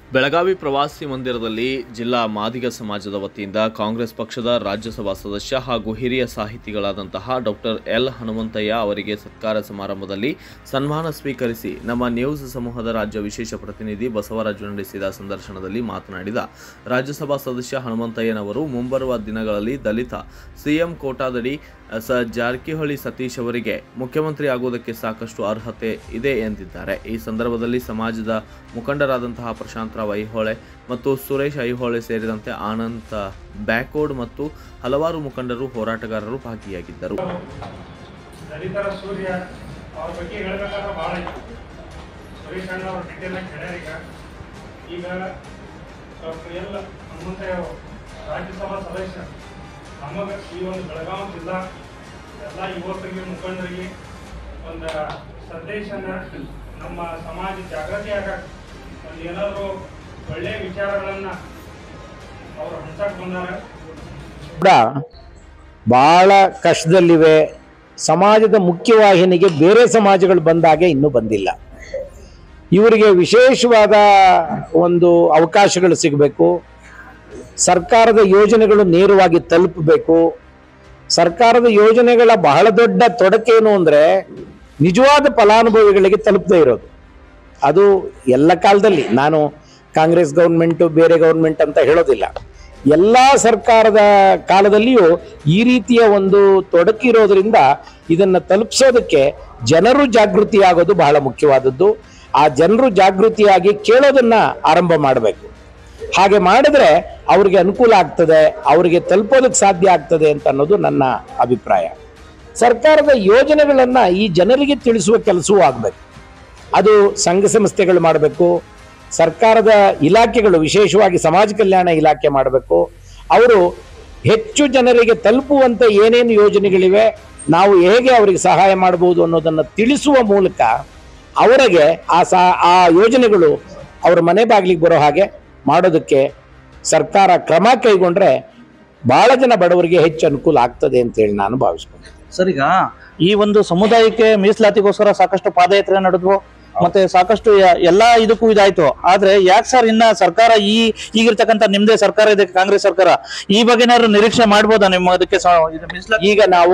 ಬೆಳಗಾವಿ ಪ್ರವಾಸಿ ಮಂದಿರದಲ್ಲಿ ಜಿಲ್ಲಾ ಮಾದಿಗ ಸಮಾಜದ ವತಿಯಿಂದ ಕಾಂಗ್ರೆಸ್ ಪಕ್ಷದ ರಾಜ್ಯಸಭಾ ಸದಸ್ಯ ಹಾಗೂ ಹಿರಿಯ ಸಾಹಿತಿಗಳಾದಂತಹ ಡಾಕ್ಟರ್ ಎಲ್ ಹನುಮಂತಯ್ಯ ಅವರಿಗೆ ಸತ್ಕಾರ ಸಮಾರಂಭದಲ್ಲಿ ಸನ್ಮಾನ ಸ್ವೀಕರಿಸಿ ನಮ್ಮ ನ್ಯೂಸ್ ಸಮೂಹದ ರಾಜ್ಯ ವಿಶೇಷ ಪ್ರತಿನಿಧಿ ಬಸವರಾಜು ನಡೆಸಿದ ಸಂದರ್ಶನದಲ್ಲಿ ಮಾತನಾಡಿದ ರಾಜ್ಯಸಭಾ ಸದಸ್ಯ ಹನುಮಂತಯ್ಯನವರು ಮುಂಬರುವ ದಿನಗಳಲ್ಲಿ ದಲಿತ ಸಿಎಂ ಕೋಟಾದಡಿ ಸ ಜಾರಕಿಹೊಳಿ ಸತೀಶ್ ಅವರಿಗೆ ಮುಖ್ಯಮಂತ್ರಿ ಆಗುವುದಕ್ಕೆ ಸಾಕಷ್ಟು ಅರ್ಹತೆ ಇದೆ ಎಂದಿದ್ದಾರೆ ಈ ಸಂದರ್ಭದಲ್ಲಿ ಸಮಾಜದ ಮುಖಂಡರಾದಂತಹ ಪ್ರಶಾಂತರಾವ್ ಐಹೊಳೆ ಮತ್ತು ಸುರೇಶ್ ಐಹೊಳೆ ಸೇರಿದಂತೆ ಆನಂತ ಬ್ಯಾಕೋಡ್ ಮತ್ತು ಹಲವಾರು ಮುಖಂಡರು ಹೋರಾಟಗಾರರು ಭಾಗಿಯಾಗಿದ್ದರು ದಲಿತರ ಸೂರ್ಯ ಅವ್ರ ಬಗ್ಗೆ ಹೇಳ್ಬೇಕಾದ್ರೆ ಭಾಳ ಇತ್ತು ಸುರೇಶ್ ಅಣ್ಣ ಅವ್ರ ಡೀಟೇಲ್ ಆಗಿ ಹೇಳ್ಯಾರ ಈಗ ಈಗ ಡಾಕ್ಟರ್ ಎಲ್ ಹನುಮಂತಯ್ಯ ಅವರು ರಾಜ್ಯಸಭಾ ಸದಸ್ಯ ನಮಗೆ ಈ ಒಂದು ಬೆಳಗಾವಿ ಜಿಲ್ಲಾ ಎಲ್ಲ ಯುವಕರಿಗೆ ಮುಖಂಡರಿಗೆ ಒಂದು ಸಂದೇಶನ ನಮ್ಮ ಸಮಾಜ ಜಾಗೃತಿ ಆಗ ಒಂದು ಏನಾದರೂ ಒಳ್ಳೆಯ ವಿಚಾರಗಳನ್ನ ಅವ್ರು ಹಂಚಕ್ ಬಂದಾರ ಕೂಡ ಬಹಳ ಕಷ್ಟದಲ್ಲಿವೆ ಸಮಾಜದ ಮುಖ್ಯವಾಹಿನಿಗೆ ಬೇರೆ ಸಮಾಜಗಳು ಬಂದಾಗೆ ಇನ್ನೂ ಬಂದಿಲ್ಲ ಇವರಿಗೆ ವಿಶೇಷವಾದ ಒಂದು ಅವಕಾಶಗಳು ಸಿಗಬೇಕು ಸರ್ಕಾರದ ಯೋಜನೆಗಳು ನೇರವಾಗಿ ತಲುಪಬೇಕು ಸರ್ಕಾರದ ಯೋಜನೆಗಳ ಬಹಳ ದೊಡ್ಡ ತೊಡಕೇನು ಅಂದರೆ ನಿಜವಾದ ಫಲಾನುಭವಿಗಳಿಗೆ ತಲುಪದೇ ಇರೋದು ಅದು ಎಲ್ಲ ಕಾಲದಲ್ಲಿ ನಾನು ಕಾಂಗ್ರೆಸ್ ಗೌರ್ಮೆಂಟು ಬೇರೆ ಗೌರ್ಮೆಂಟ್ ಅಂತ ಹೇಳೋದಿಲ್ಲ ಎಲ್ಲ ಸರ್ಕಾರದ ಕಾಲದಲ್ಲಿಯೂ ಈ ರೀತಿಯ ಒಂದು ತೊಡಕಿರೋದ್ರಿಂದ ಇದನ್ನು ತಲುಪಿಸೋದಕ್ಕೆ ಜನರು ಜಾಗೃತಿ ಆಗೋದು ಬಹಳ ಮುಖ್ಯವಾದದ್ದು ಆ ಜನರು ಜಾಗೃತಿಯಾಗಿ ಕೇಳೋದನ್ನ ಆರಂಭ ಮಾಡಬೇಕು ಹಾಗೆ ಮಾಡಿದ್ರೆ ಅವ್ರಿಗೆ ಅನುಕೂಲ ಆಗ್ತದೆ ಅವರಿಗೆ ತಲುಪೋದಕ್ಕೆ ಸಾಧ್ಯ ಆಗ್ತದೆ ಅಂತ ಅನ್ನೋದು ನನ್ನ ಅಭಿಪ್ರಾಯ ಸರ್ಕಾರದ ಯೋಜನೆಗಳನ್ನ ಈ ಜನರಿಗೆ ತಿಳಿಸುವ ಕೆಲಸವೂ ಆಗಬೇಕು ಅದು ಸಂಘ ಸಂಸ್ಥೆಗಳು ಮಾಡಬೇಕು ಸರ್ಕಾರದ ಇಲಾಖೆಗಳು ವಿಶೇಷವಾಗಿ ಸಮಾಜ ಕಲ್ಯಾಣ ಇಲಾಖೆ ಮಾಡಬೇಕು ಅವರು ಹೆಚ್ಚು ಜನರಿಗೆ ತಲುಪುವಂತ ಏನೇನು ಯೋಜನೆಗಳಿವೆ ನಾವು ಹೇಗೆ ಅವರಿಗೆ ಸಹಾಯ ಮಾಡಬಹುದು ಅನ್ನೋದನ್ನು ತಿಳಿಸುವ ಮೂಲಕ ಅವರಿಗೆ ಆ ಸಾ ಆ ಯೋಜನೆಗಳು ಅವರ ಮನೆ ಬಾಗಿಲಿಗೆ ಬರೋ ಹಾಗೆ ಮಾಡೋದಕ್ಕೆ ಸರ್ಕಾರ ಕ್ರಮ ಕೈಗೊಂಡ್ರೆ ಬಹಳ ಜನ ಬಡವರಿಗೆ ಹೆಚ್ಚು ಅನುಕೂಲ ಆಗ್ತದೆ ಅಂತ ಹೇಳಿ ನಾನು ಭಾವಿಸ್ಕೊಂಡೆ ಸರ್ ಈಗ ಈ ಒಂದು ಸಮುದಾಯಕ್ಕೆ ಮೀಸಲಾತಿಗೋಸ್ಕರ ಸಾಕಷ್ಟು ಪಾದಯಾತ್ರೆ ನಡೆದ್ವು ಮತ್ತೆ ಸಾಕಷ್ಟು ಯ- ಎಲ್ಲಾ ಇದಕ್ಕೂ ಇದಾಯ್ತು ಆದ್ರೆ ಯಾಕೆ ಸರ್ ಇನ್ನ ಸರ್ಕಾರ ಈ ಈಗಿರ್ತಕ್ಕಂಥ ನಿಮ್ದೇ ಸರ್ಕಾರ ಇದೆ ಕಾಂಗ್ರೆಸ್ ಸರ್ಕಾರ ಈ ಬಗ್ಗೆ ಏನಾದ್ರು ನಿರೀಕ್ಷೆ ಮಾಡ್ಬೋದಾ ನಿಮ್ಮ ಅದಕ್ಕೆ ಸ- ಇದು ಮೀಸಲಾತಿ ಈಗ ನಾವು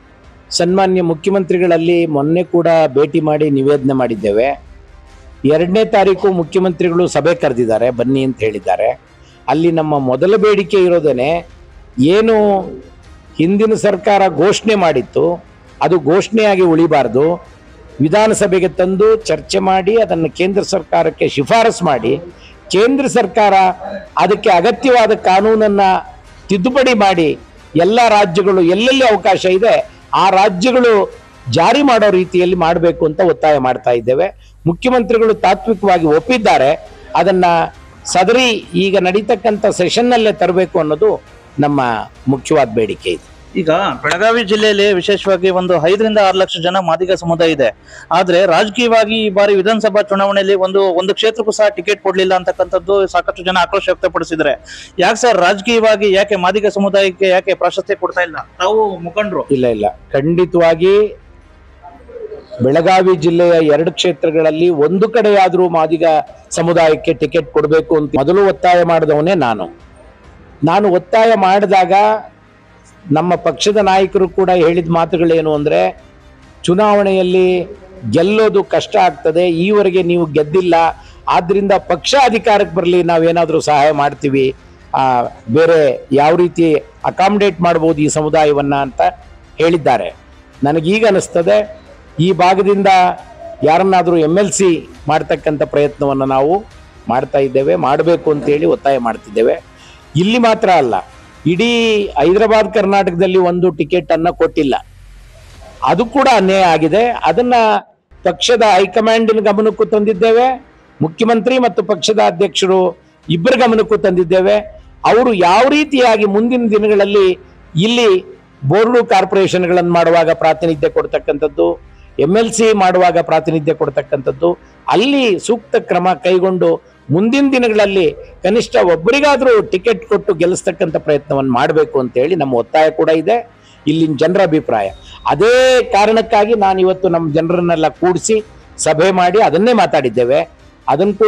ಸನ್ಮಾನ್ಯ ಮುಖ್ಯಮಂತ್ರಿಗಳಲ್ಲಿ ಮೊನ್ನೆ ಕೂಡ ಭೇಟಿ ಮಾಡಿ ನಿವೇದನೆ ಮಾಡಿದ್ದೇವೆ ಎರಡನೇ ತಾರೀಕು ಮುಖ್ಯಮಂತ್ರಿಗಳು ಸಭೆ ಕರೆದಿದ್ದಾರೆ ಬನ್ನಿ ಅಂತ ಹೇಳಿದ್ದಾರೆ ಅಲ್ಲಿ ನಮ್ಮ ಮೊದಲ ಬೇಡಿಕೆ ಇರೋದೇನೆ ಏನು ಹಿಂದಿನ ಸರ್ಕಾರ ಘೋಷಣೆ ಮಾಡಿತ್ತು ಅದು ಘೋಷಣೆಯಾಗಿ ಉಳಿಬಾರ್ದು ವಿಧಾನಸಭೆಗೆ ತಂದು ಚರ್ಚೆ ಮಾಡಿ ಅದನ್ನು ಕೇಂದ್ರ ಸರ್ಕಾರಕ್ಕೆ ಶಿಫಾರಸು ಮಾಡಿ ಕೇಂದ್ರ ಸರ್ಕಾರ ಅದಕ್ಕೆ ಅಗತ್ಯವಾದ ಕಾನೂನನ್ನ ತಿದ್ದುಪಡಿ ಮಾಡಿ ಎಲ್ಲ ರಾಜ್ಯಗಳು ಎಲ್ಲೆಲ್ಲಿ ಅವಕಾಶ ಇದೆ ಆ ರಾಜ್ಯಗಳು ಜಾರಿ ಮಾಡೋ ರೀತಿಯಲ್ಲಿ ಮಾಡಬೇಕು ಅಂತ ಒತ್ತಾಯ ಮಾಡ್ತಾ ಇದ್ದೇವೆ ಮುಖ್ಯಮಂತ್ರಿಗಳು ತಾತ್ವಿಕವಾಗಿ ಒಪ್ಪಿದ್ದಾರೆ ಅದನ್ನ ಸದರಿ ಈಗ ನಡೀತಕ್ಕಂಥ ಸೆಷನ್ನಲ್ಲೇ ತರಬೇಕು ಅನ್ನೋದು ನಮ್ಮ ಮುಖ್ಯವಾದ ಬೇಡಿಕೆ ಇದೆ ಈಗ ಬೆಳಗಾವಿ ಜಿಲ್ಲೆಯಲ್ಲಿ ವಿಶೇಷವಾಗಿ ಒಂದು ಐದರಿಂದ ಆರು ಲಕ್ಷ ಜನ ಮಾದಿಗ ಸಮುದಾಯ ಇದೆ ಆದ್ರೆ ರಾಜಕೀಯವಾಗಿ ಈ ಬಾರಿ ವಿಧಾನಸಭಾ ಚುನಾವಣೆಯಲ್ಲಿ ಒಂದು ಒಂದು ಕ್ಷೇತ್ರಕ್ಕೂ ಸಹ ಟಿಕೆಟ್ ಕೊಡ್ಲಿಲ್ಲ ಅಂತಕ್ಕಂಥದ್ದು ಸಾಕಷ್ಟು ಜನ ಆಕ್ರೋಶ ವ್ಯಕ್ತಪಡಿಸಿದ್ರೆ ಯಾಕೆ ಸರ್ ರಾಜಕೀಯವಾಗಿ ಯಾಕೆ ಮಾದಿಗ ಸಮುದಾಯಕ್ಕೆ ಯಾಕೆ ಪ್ರಾಶಸ್ತ್ಯ ಕೊಡ್ತಾ ಇಲ್ಲ ತಾವು ಮುಖಂಡರು ಇಲ್ಲ ಇಲ್ಲ ಖಂಡಿತವಾಗಿ ಬೆಳಗಾವಿ ಜಿಲ್ಲೆಯ ಎರಡು ಕ್ಷೇತ್ರಗಳಲ್ಲಿ ಒಂದು ಕಡೆಯಾದರೂ ಮಾದಿಗ ಸಮುದಾಯಕ್ಕೆ ಟಿಕೆಟ್ ಕೊಡಬೇಕು ಅಂತ ಮೊದಲು ಒತ್ತಾಯ ಮಾಡಿದವನೇ ನಾನು ನಾನು ಒತ್ತಾಯ ಮಾಡಿದಾಗ ನಮ್ಮ ಪಕ್ಷದ ನಾಯಕರು ಕೂಡ ಹೇಳಿದ ಮಾತುಗಳೇನು ಅಂದರೆ ಚುನಾವಣೆಯಲ್ಲಿ ಗೆಲ್ಲೋದು ಕಷ್ಟ ಆಗ್ತದೆ ಈವರೆಗೆ ನೀವು ಗೆದ್ದಿಲ್ಲ ಆದ್ರಿಂದ ಪಕ್ಷ ಅಧಿಕಾರಕ್ಕೆ ಬರಲಿ ನಾವೇನಾದರೂ ಸಹಾಯ ಮಾಡ್ತೀವಿ ಆ, ಬೇರೆ ಯಾವ ರೀತಿ ಅಕಾಮಿಡೇಟ್ ಮಾಡ್ಬೋದು ಈ ಸಮುದಾಯವನ್ನ ಅಂತ ಹೇಳಿದ್ದಾರೆ ನನಗೀಗ ಅನಿಸ್ತದೆ ಈ ಭಾಗದಿಂದ ಯಾರನ್ನಾದರೂ ಎಮ್ ಎಲ್ ಸಿ ಮಾಡ್ತಕ್ಕಂಥ ಪ್ರಯತ್ನವನ್ನು ನಾವು ಮಾಡ್ತಾ ಇದ್ದೇವೆ ಮಾಡಬೇಕು ಅಂತೇಳಿ ಒತ್ತಾಯ ಮಾಡ್ತಿದ್ದೇವೆ ಇಲ್ಲಿ ಮಾತ್ರ ಅಲ್ಲ ಇಡೀ ಹೈದರಾಬಾದ್ ಕರ್ನಾಟಕದಲ್ಲಿ ಒಂದು ಟಿಕೆಟ್ ಅನ್ನ ಕೊಟ್ಟಿಲ್ಲ ಅದು ಕೂಡ ಅನ್ಯಾಯ ಆಗಿದೆ ಅದನ್ನ ಪಕ್ಷದ ಹೈಕಮಾಂಡಿನ ಗಮನಕ್ಕೂ ತಂದಿದ್ದೇವೆ ಮುಖ್ಯಮಂತ್ರಿ ಮತ್ತು ಪಕ್ಷದ ಅಧ್ಯಕ್ಷರು ಇಬ್ಬರ ಗಮನಕ್ಕೂ ತಂದಿದ್ದೇವೆ ಅವರು ಯಾವ ರೀತಿಯಾಗಿ ಮುಂದಿನ ದಿನಗಳಲ್ಲಿ ಇಲ್ಲಿ ಬೋರ್ಡು ಕಾರ್ಪೊರೇಷನ್ಗಳನ್ನು ಮಾಡುವಾಗ ಪ್ರಾತಿನಿಧ್ಯ ಕೊಡ್ತಕ್ಕಂಥದ್ದು ಎಮ್ ಎಲ್ ಸಿ ಮಾಡುವಾಗ ಪ್ರಾತಿನಿಧ್ಯ ಕೊಡ್ತಕ್ಕಂಥದ್ದು ಅಲ್ಲಿ ಸೂಕ್ತ ಕ್ರಮ ಕೈಗೊಂಡು ಮುಂದಿನ ದಿನಗಳಲ್ಲಿ ಕನಿಷ್ಠ ಒಬ್ಬರಿಗಾದರೂ ಟಿಕೆಟ್ ಕೊಟ್ಟು ಗೆಲ್ಲಿಸ್ತಕ್ಕಂಥ ಪ್ರಯತ್ನವನ್ನು ಮಾಡಬೇಕು ಅಂತ ಹೇಳಿ ನಮ್ಮ ಒತ್ತಾಯ ಕೂಡ ಇದೆ ಇಲ್ಲಿನ ಜನರ ಅಭಿಪ್ರಾಯ ಅದೇ ಕಾರಣಕ್ಕಾಗಿ ನಾನು ಇವತ್ತು ನಮ್ಮ ಜನರನ್ನೆಲ್ಲ ಕೂಡಿಸಿ ಸಭೆ ಮಾಡಿ ಅದನ್ನೇ ಮಾತಾಡಿದ್ದೇವೆ ಅದನ್ನು ಕೂಡ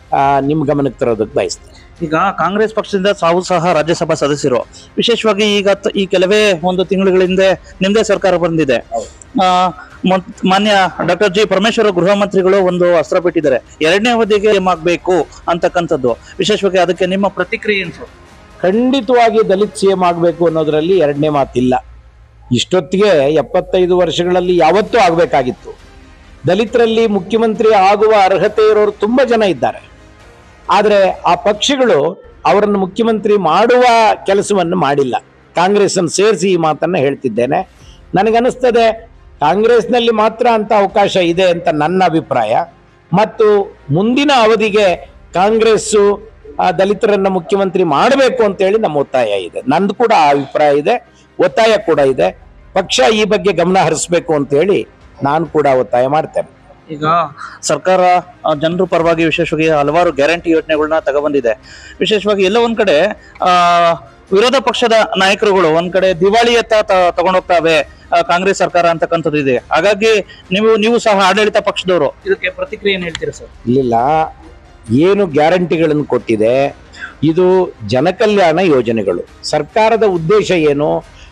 ಆ, ನಿಮ್ಮ ಗಮನಕ್ಕೆ ತರೋದಕ್ಕೆ ಬಯಸ್ತೇನೆ ಈಗ ಕಾಂಗ್ರೆಸ್ ಪಕ್ಷದಿಂದ ತಾವು ಸಹ ರಾಜ್ಯಸಭಾ ಸದಸ್ಯರು ವಿಶೇಷವಾಗಿ ಈಗ ತ- ಈ ಕೆಲವೇ ಒಂದು ತಿಂಗಳುಗಳ ಹಿಂದೆ ನಿಮ್ದೇ ಸರ್ಕಾರ ಬಂದಿದೆ ಆ, ಮೊತ್- ಮಾನ್ಯ ಡಾಕ್ಟರ್ ಜಿ ಪರಮೇಶ್ವರ ಗೃಹ ಮಂತ್ರಿಗಳು ಒಂದು ಅಸ್ತ್ರ ಬಿಟ್ಟಿದ್ದಾರೆ ಎರಡನೇ ಅವಧಿಗೆ ಆಗಬೇಕು ಅಂತಕ್ಕಂಥದ್ದು ವಿಶೇಷವಾಗಿ ಅದಕ್ಕೆ ನಿಮ್ಮ ಪ್ರತಿಕ್ರಿಯೆ ಏನು ಸರ್? ಖಂಡಿತವಾಗಿ ದಲಿತ್ ಸಿ ಎಂ ಆಗಬೇಕು ಅನ್ನೋದರಲ್ಲಿ ಎರಡನೇ ಮಾತಿಲ್ಲ ಇಷ್ಟೊತ್ತಿಗೆ ಎಪ್ಪತ್ತೈದು ವರ್ಷಗಳಲ್ಲಿ ಯಾವತ್ತೂ ಆಗಬೇಕಾಗಿತ್ತು ದಲಿತರಲ್ಲಿ ಮುಖ್ಯಮಂತ್ರಿ ಆಗುವ ಅರ್ಹತೆ ಇರೋರು ತುಂಬ ಜನ ಇದ್ದಾರೆ ಆದರೆ ಆ ಪಕ್ಷಗಳು ಅವರನ್ನು ಮುಖ್ಯಮಂತ್ರಿ ಮಾಡುವ ಕೆಲಸವನ್ನು ಮಾಡಿಲ್ಲ ಕಾಂಗ್ರೆಸ್ಸನ್ನು ಸೇರಿಸಿ ಈ ಮಾತನ್ನು ಹೇಳ್ತಿದ್ದೇನೆ ನನಗನ್ನಿಸ್ತದೆ ಕಾಂಗ್ರೆಸ್ನಲ್ಲಿ ಮಾತ್ರ ಅಂತ ಅವಕಾಶ ಇದೆ ಅಂತ ನನ್ನ ಅಭಿಪ್ರಾಯ ಮತ್ತು ಮುಂದಿನ ಅವಧಿಗೆ ಕಾಂಗ್ರೆಸ್ಸು ಆ, ದಲಿತರನ್ನ ಮುಖ್ಯಮಂತ್ರಿ ಮಾಡಬೇಕು ಅಂತೇಳಿ ನಮ್ಮ ಒತ್ತಾಯ ಇದೆ ನಂದು ಕೂಡ ಆ ಅಭಿಪ್ರಾಯ ಇದೆ ಒತ್ತಾಯ ಕೂಡ ಇದೆ ಪಕ್ಷ ಈ ಬಗ್ಗೆ ಗಮನ ಹರಿಸಬೇಕು ಅಂತೇಳಿ ನಾನು ಕೂಡ ಒತ್ತಾಯ ಮಾಡ್ತೇನೆ ಈಗ ಸರ್ಕಾರ ಆ, ಜನರ ಪರವಾಗಿ ವಿಶೇಷವಾಗಿ ಹಲವಾರು ಗ್ಯಾರಂಟಿ ಯೋಜನೆಗಳನ್ನ ತಗೊಬಂದಿದೆ ವಿಶೇಷವಾಗಿ ಎಲ್ಲ ಒಂದ್ ಕಡೆ ಆ ವಿರೋಧ ಪಕ್ಷದ ನಾಯಕರುಗಳು ಒಂದ್ ಕಡೆ ದಿವಾಳಿಯತ್ತ ತ- ತಗೊಂಡೋಗ್ತಾವೆ ಆ, ಕಾಂಗ್ರೆಸ್ ಸರ್ಕಾರ ಅಂತಕ್ಕಂಥದ್ದು ಇದೆ ಹಾಗಾಗಿ ನೀವು ನೀವು ಸಹ ಆಡಳಿತ ಪಕ್ಷದವರು ಇದಕ್ಕೆ ಪ್ರತಿಕ್ರಿಯೆ ಏನ್ ಹೇಳ್ತೀರಾ ಸರ್ ಇಲ್ಲಿಲ್ಲ ಏನು ಗ್ಯಾರಂಟಿಗಳನ್ನು ಕೊಟ್ಟಿದೆ ಇದು ಜನಕಲ್ಯಾಣ ಯೋಜನೆಗಳು ಸರ್ಕಾರದ ಉದ್ದೇಶ ಏನು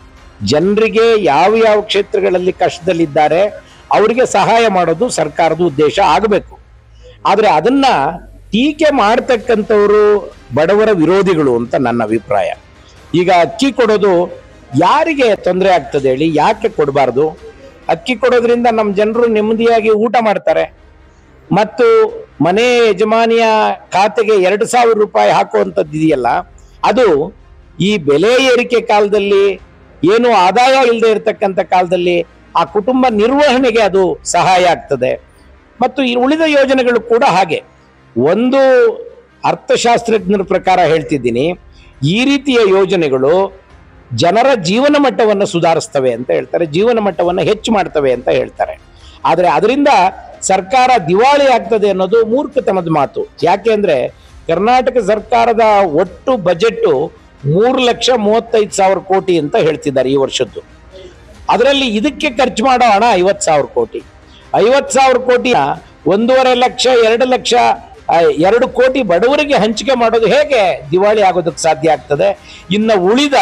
ಜನರಿಗೆ ಯಾವ ಯಾವ ಕ್ಷೇತ್ರಗಳಲ್ಲಿ ಕಷ್ಟದಲ್ಲಿದ್ದಾರೆ ಅವರಿಗೆ ಸಹಾಯ ಮಾಡೋದು ಸರ್ಕಾರದ ಉದ್ದೇಶ ಆಗಬೇಕು ಆದರೆ ಅದನ್ನ ಟೀಕೆ ಮಾಡ್ತಕ್ಕಂಥವ್ರು ಬಡವರ ವಿರೋಧಿಗಳು ಅಂತ ನನ್ನ ಅಭಿಪ್ರಾಯ ಈಗ ಅಕ್ಕಿ ಕೊಡೋದು ಯಾರಿಗೆ ತೊಂದರೆ ಆಗ್ತದೆ ಹೇಳಿ ಯಾಕೆ ಕೊಡಬಾರ್ದು ಅಕ್ಕಿ ಕೊಡೋದ್ರಿಂದ ನಮ್ಮ ಜನರು ನೆಮ್ಮದಿಯಾಗಿ ಊಟ ಮಾಡ್ತಾರೆ ಮತ್ತು ಮನೆ ಯಜಮಾನಿಯ ಖಾತೆಗೆ ಎರಡು ಸಾವಿರ ರೂಪಾಯಿ ಹಾಕುವಂಥದ್ದು ಇದೆಯಲ್ಲ ಅದು ಈ ಬೆಲೆ ಏರಿಕೆ ಕಾಲದಲ್ಲಿ ಏನು ಆದಾಯ ಇಲ್ಲದೆ ಇರತಕ್ಕಂಥ ಕಾಲದಲ್ಲಿ ಆ ಕುಟುಂಬ ನಿರ್ವಹಣೆಗೆ ಅದು ಸಹಾಯ ಆಗ್ತದೆ ಮತ್ತು ಈ ಉಳಿದ ಯೋಜನೆಗಳು ಕೂಡ ಹಾಗೆ ಒಂದು ಅರ್ಥಶಾಸ್ತ್ರಜ್ಞರ ಪ್ರಕಾರ ಹೇಳ್ತಿದ್ದೀನಿ ಈ ರೀತಿಯ ಯೋಜನೆಗಳು ಜನರ ಜೀವನ ಮಟ್ಟವನ್ನು ಸುಧಾರಿಸ್ತವೆ ಅಂತ ಹೇಳ್ತಾರೆ ಜೀವನ ಮಟ್ಟವನ್ನು ಹೆಚ್ಚು ಮಾಡ್ತವೆ ಅಂತ ಹೇಳ್ತಾರೆ ಆದರೆ ಅದರಿಂದ ಸರ್ಕಾರ ದಿವಾಳಿ ಆಗ್ತದೆ ಅನ್ನೋದು ಮೂರ್ಖತನದ ಮಾತು ಯಾಕೆ ಅಂದ್ರೆ ಕರ್ನಾಟಕ ಸರ್ಕಾರದ ಒಟ್ಟು ಬಜೆಟ್ ಮೂರು ಲಕ್ಷ ಮೂವತ್ತೈದು ಸಾವಿರ ಕೋಟಿ ಅಂತ ಹೇಳ್ತಿದ್ದಾರೆ ಈ ವರ್ಷದ್ದು ಅದರಲ್ಲಿ ಇದಕ್ಕೆ ಖರ್ಚು ಮಾಡೋ ಹಣ ಐವತ್ತು ಸಾವಿರ ಕೋಟಿ ಐವತ್ತು ಸಾವಿರ ಕೋಟಿಯ ಒಂದೂವರೆ ಲಕ್ಷ ಎರಡು ಲಕ್ಷ ಆ, ಎರಡು ಕೋಟಿ ಬಡವರಿಗೆ ಹಂಚಿಕೆ ಮಾಡೋದು ಹೇಗೆ ದಿವಾಳಿ ಆಗೋದಕ್ಕೆ ಸಾಧ್ಯ ಆಗ್ತದೆ ಇನ್ನು ಉಳಿದ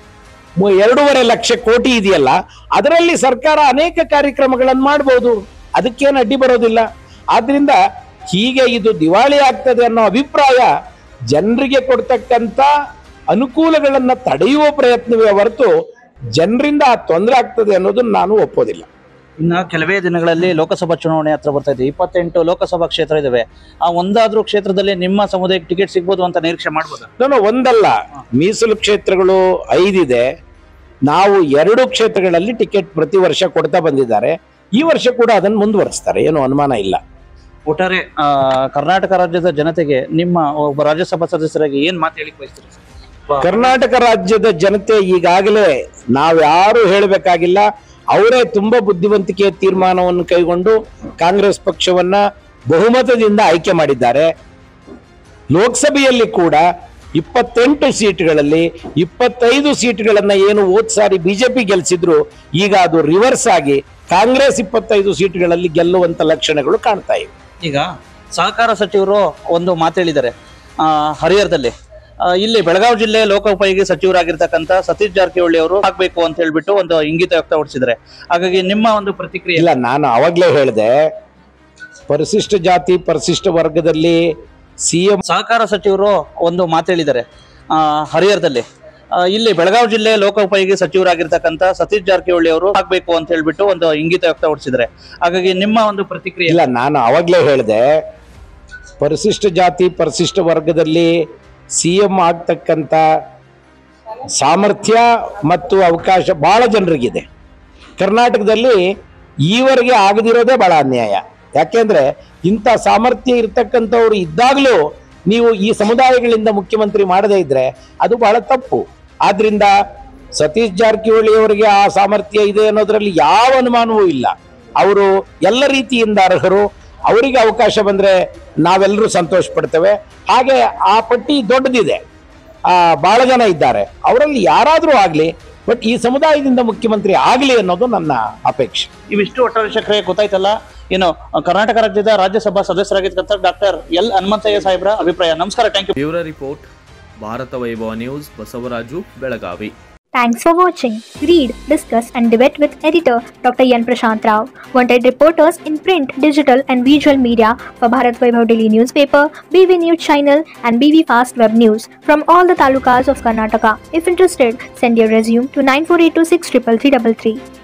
ಮು- ಎರಡೂವರೆ ಲಕ್ಷ ಕೋಟಿ ಇದೆಯಲ್ಲ ಅದರಲ್ಲಿ ಸರ್ಕಾರ ಅನೇಕ ಕಾರ್ಯಕ್ರಮಗಳನ್ನು ಮಾಡಬಹುದು ಅದಕ್ಕೇನು ಅಡ್ಡಿ ಬರೋದಿಲ್ಲ ಆದ್ರಿಂದ ಹೀಗೆ ಇದು ದಿವಾಳಿ ಆಗ್ತದೆ ಅನ್ನೋ ಅಭಿಪ್ರಾಯ ಜನರಿಗೆ ಕೊಡ್ತಕ್ಕಂಥ ಅನುಕೂಲಗಳನ್ನ ತಡೆಯುವ ಪ್ರಯತ್ನವೇ ಹೊರತು ಜನರಿಂದ ಆ ತೊಂದರೆ ಆಗ್ತದೆ ಅನ್ನೋದನ್ನ ನಾನು ಒಪ್ಪೋದಿಲ್ಲ ಇನ್ನ ಕೆಲವೇ ದಿನಗಳಲ್ಲಿ ಲೋಕಸಭಾ ಚುನಾವಣೆ ಹತ್ರ ಬರ್ತಾ ಇದೆ ಇಪ್ಪತ್ತೆಂಟು ಲೋಕಸಭಾ ಕ್ಷೇತ್ರ ಇದಾವೆ ಆ ಒಂದಾದ್ರೂ ಕ್ಷೇತ್ರದಲ್ಲಿ ನಿಮ್ಮ ಸಮುದಾಯಕ್ಕೆ ಟಿಕೆಟ್ ಸಿಗ್ಬೋದು ಅಂತ ನಿರೀಕ್ಷೆ ಮಾಡ್ಬೋದಾ ನಾನು ಒಂದಲ್ಲ ಮೀಸಲು ಕ್ಷೇತ್ರಗಳು ಐದಿದೆ ನಾವು ಎರಡು ಕ್ಷೇತ್ರಗಳಲ್ಲಿ ಟಿಕೆಟ್ ಪ್ರತಿ ವರ್ಷ ಕೊಡ್ತಾ ಬಂದಿದ್ದಾರೆ ಈ ವರ್ಷ ಕೂಡ ಅದನ್ನು ಮುಂದುವರಿಸ್ತಾರೆ ಏನು ಅನುಮಾನ ಇಲ್ಲ ಒಟ್ಟಾರೆ ಆ, ಕರ್ನಾಟಕ ರಾಜ್ಯದ ಜನತೆಗೆ ನಿಮ್ಮ ಒಬ್ಬ ರಾಜ್ಯಸಭಾ ಸದಸ್ಯರಾಗಿ ಏನ್ ಮಾತು ಹೇಳಿಕ್ ಬಯಸ್ತೀರಿ ಸರ್? ಬಾ- ಕರ್ನಾಟಕ ರಾಜ್ಯದ ಜನತೆ ಈಗಾಗಲೇ ನಾವ್ಯಾರು ಹೇಳಬೇಕಾಗಿಲ್ಲ ಅವರೇ ತುಂಬಾ ಬುದ್ಧಿವಂತಿಕೆಯ ತೀರ್ಮಾನವನ್ನು ಕೈಗೊಂಡು ಕಾಂಗ್ರೆಸ್ ಪಕ್ಷವನ್ನ ಬಹುಮತದಿಂದ ಆಯ್ಕೆ ಮಾಡಿದ್ದಾರೆ ಲೋಕಸಭೆಯಲ್ಲಿ ಕೂಡ ಇಪ್ಪತ್ತೆಂಟು ಸೀಟ್ಗಳಲ್ಲಿ ಇಪ್ಪತ್ತೈದು ಸೀಟ್ಗಳನ್ನ ಏನು ಹೋದ್ ಸಾರಿ ಬಿಜೆಪಿ ಗೆಲ್ಸಿದ್ರು ಈಗ ಅದು ರಿವರ್ಸ್ ಆಗಿ ಕಾಂಗ್ರೆಸ್ ಇಪ್ಪತ್ತೈದು ಸೀಟ್ಗಳಲ್ಲಿ ಗೆಲ್ಲುವಂತ ಲಕ್ಷಣಗಳು ಕಾಣ್ತಾ ಇವೆ ಈಗ ಸಹಕಾರ ಸಚಿವರು ಒಂದು ಮಾತು ಹೇಳಿದ್ದಾರೆ ಆ, ಹರಿಹರದಲ್ಲಿ ಆ, ಇಲ್ಲಿ ಬೆಳಗಾವಿ ಜಿಲ್ಲೆ ಲೋಕೋಪಯೋಗಿ ಸಚಿವರಾಗಿರ್ತಕ್ಕಂಥ ಸತೀಶ್ ಜಾರಕಿಹೊಳಿ ಅವರು ಆಗ್ಬೇಕು ಅಂತ ಹೇಳ್ಬಿಟ್ಟು ಒಂದು ಇಂಗಿತ ವ್ಯಕ್ತಪಡಿಸಿದ್ದಾರೆ ಹಾಗಾಗಿ ನಿಮ್ಮ ಒಂದು ಪ್ರತಿಕ್ರಿಯೆ ಇಲ್ಲ ನಾನು ಅವಾಗ್ಲೇ ಹೇಳಿದೆ ಪರಿಶಿಷ್ಟ ಜಾತಿ ಪರಿಶಿಷ್ಟ ವರ್ಗದಲ್ಲಿ ಸಿ ಎಂ ಸಹಕಾರ ಸಚಿವರು ಒಂದು ಮಾತು ಹೇಳಿದ್ದಾರೆ ಆ, ಹರಿಹರದಲ್ಲಿ ಆ, ಇಲ್ಲಿ ಬೆಳಗಾವಿ ಜಿಲ್ಲೆ ಲೋಕೋಪಯೋಗಿ ಸಚಿವರಾಗಿರ್ತಕ್ಕಂಥ ಸತೀಶ್ ಜಾರಕಿಹೊಳಿ ಅವರು ಆಗ್ಬೇಕು ಅಂತ ಹೇಳ್ಬಿಟ್ಟು ಒಂದು ಇಂಗಿತ ವ್ಯಕ್ತಪಡಿಸಿದ್ದಾರೆ ಹಾಗಾಗಿ ನಿಮ್ಮ ಒಂದು ಪ್ರತಿಕ್ರಿಯೆ ಇಲ್ಲ ನಾನು ಅವಾಗ್ಲೇ ಹೇಳಿದೆ ಪರಿಶಿಷ್ಟ ಜಾತಿ ಪರಿಶಿಷ್ಟ ವರ್ಗದಲ್ಲಿ ಸಿ ಎಂ ಆಗ್ತಕ್ಕಂಥ ಸಾಮರ್ಥ್ಯ ಮತ್ತು ಅವಕಾಶ ಬಹಳ ಜನರಿಗಿದೆ ಕರ್ನಾಟಕದಲ್ಲಿ ಈವರೆಗೆ ಆಗದಿರೋದೇ ಬಹಳ ಅನ್ಯಾಯ ಯಾಕೆಂದ್ರೆ ಇಂಥ ಸಾಮರ್ಥ್ಯ ಇರ್ತಕ್ಕಂಥವ್ರು ಇದ್ದಾಗಲೂ ನೀವು ಈ ಸಮುದಾಯಗಳಿಂದ ಮುಖ್ಯಮಂತ್ರಿ ಮಾಡದೇ ಇದ್ರೆ ಅದು ಬಹಳ ತಪ್ಪು ಆದ್ರಿಂದ ಸತೀಶ್ ಜಾರಕಿಹೊಳಿ ಅವರಿಗೆ ಆ ಸಾಮರ್ಥ್ಯ ಇದೆ ಅನ್ನೋದ್ರಲ್ಲಿ ಯಾವ ಅನುಮಾನವೂ ಇಲ್ಲ ಅವರು ಎಲ್ಲ ರೀತಿಯಿಂದ ಅರ್ಹರು ಅವರಿಗೆ ಅವಕಾಶ ಬಂದ್ರೆ ನಾವೆಲ್ಲರೂ ಸಂತೋಷ ಪಡ್ತೇವೆ ಹಾಗೆ ಆ ಪಟ್ಟಿ ದೊಡ್ಡದಿದೆ ಆ, ಬಹಳ ಜನ ಇದ್ದಾರೆ ಅವರಲ್ಲಿ ಯಾರಾದರೂ ಆಗಲಿ ಬಟ್ ಈ ಸಮುದಾಯದಿಂದ ಮುಖ್ಯಮಂತ್ರಿ ಆಗಲಿ ಅನ್ನೋದು ನನ್ನ ಅಪೇಕ್ಷೆ ಇವಿಷ್ಟು ಒಟ್ಟಾರೆ ಶಕ್ರೆ ಗೊತ್ತಾಯ್ತಲ್ಲ ಏನು ಕರ್ನಾಟಕ ರಾಜ್ಯದ ರಾಜ್ಯಸಭಾ ಸದಸ್ಯರಾಗಿರ್ತಕ್ಕಂಥ ಡಾಕ್ಟರ್ ಎಲ್ ಹನುಮಂತಯ್ಯ ಸಾಹೇಬ್ರ ಅಭಿಪ್ರಾಯ ನಮಸ್ಕಾರ thank you bureau report Bharatha Vaibhava news Basavaraju Belagavi Thanks for watching. Read, discuss, and debate with editor Dr. Yan Prashant Rao. Wanted reporters in print, digital, and visual media for Bharat Vaibhav Daily newspaper, BV News channel, and BV Fast Web News from all the talukas of Karnataka. If interested, send your resume to 9482633333.